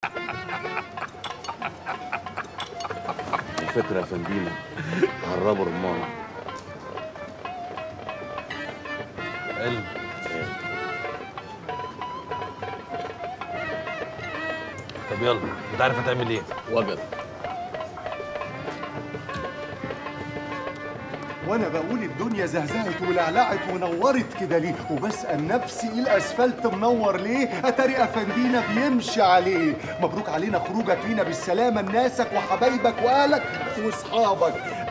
الفكره يا فندينا هربوا رمانه حلو طب يلا انت عارف هتعمل ايه وجد وانا بقول الدنيا زهزهت ولعلعت ونورت كده ليه وبسال نفسي ايه الاسفلت منور ليه اتاري افندينا بيمشي عليه مبروك علينا خروجك لينا بالسلامه لناسك وحبايبك واهلك واصحابك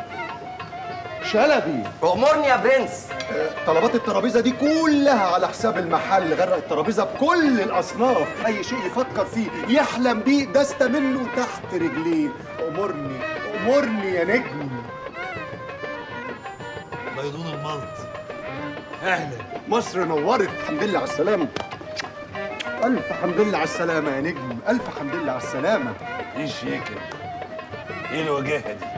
شلبي امرني يا برنس طلبات الترابيزه دي كلها على حساب المحل غرق الترابيزه بكل الاصناف اي شيء يفكر فيه يحلم بيه دست منه تحت رجليه امرني امرني يا نجم بيضون الملط اهلا مصر نورت الحمد لله على السلامة ألف حمد لله على السلامة يا نجم ألف حمد لله على السلامة ايه الشيكه ايه الوجاهه دي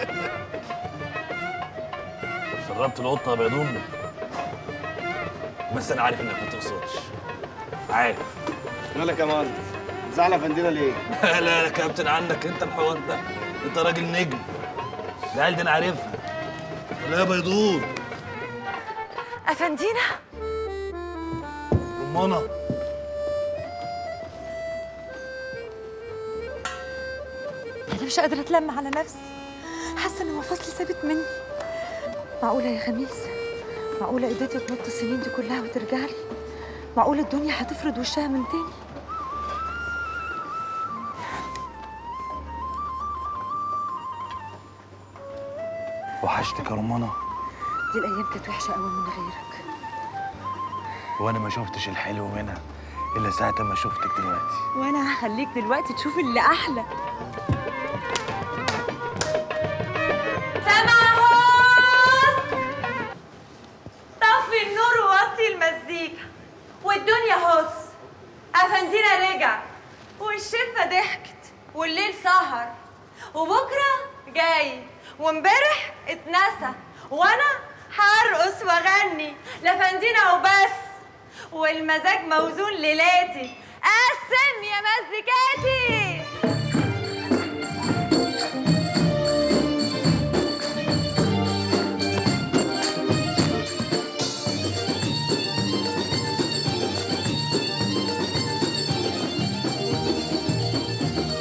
سربت القطه يا بيضون بس انا عارف انك ما تقصدش عارف مالك يا مالك زعل افندينا ليه؟ لا لا يا كابتن عندك انت الحوار ده انت راجل نجم العيال دي انا عارفها لا يا بيضون افندينا رمانه انا مش قادره اتلم على نفسي حاسه ان مفاصلي سابت مني معقوله يا خميس معقوله ايديتي تنط السنين دي كلها وترجع لي معقوله الدنيا هتفرد وشها من تاني وحشتك يا رمانه دي الايام كانت وحشه قوي من غيرك وانا ما شفتش الحلو منها الا ساعه ما شفتك دلوقتي وانا هخليك دلوقتي تشوف اللي احلى سمعهوس طفي النور ووطي المزيكا والدنيا هص افندينا رجع والشفه ضحكت والليل سهر وبكره جاي وامبارح اتنسى وانا هرقص واغني لفندينا وبس والمزاج موزون ليلاتي قسم يا مزيكاتي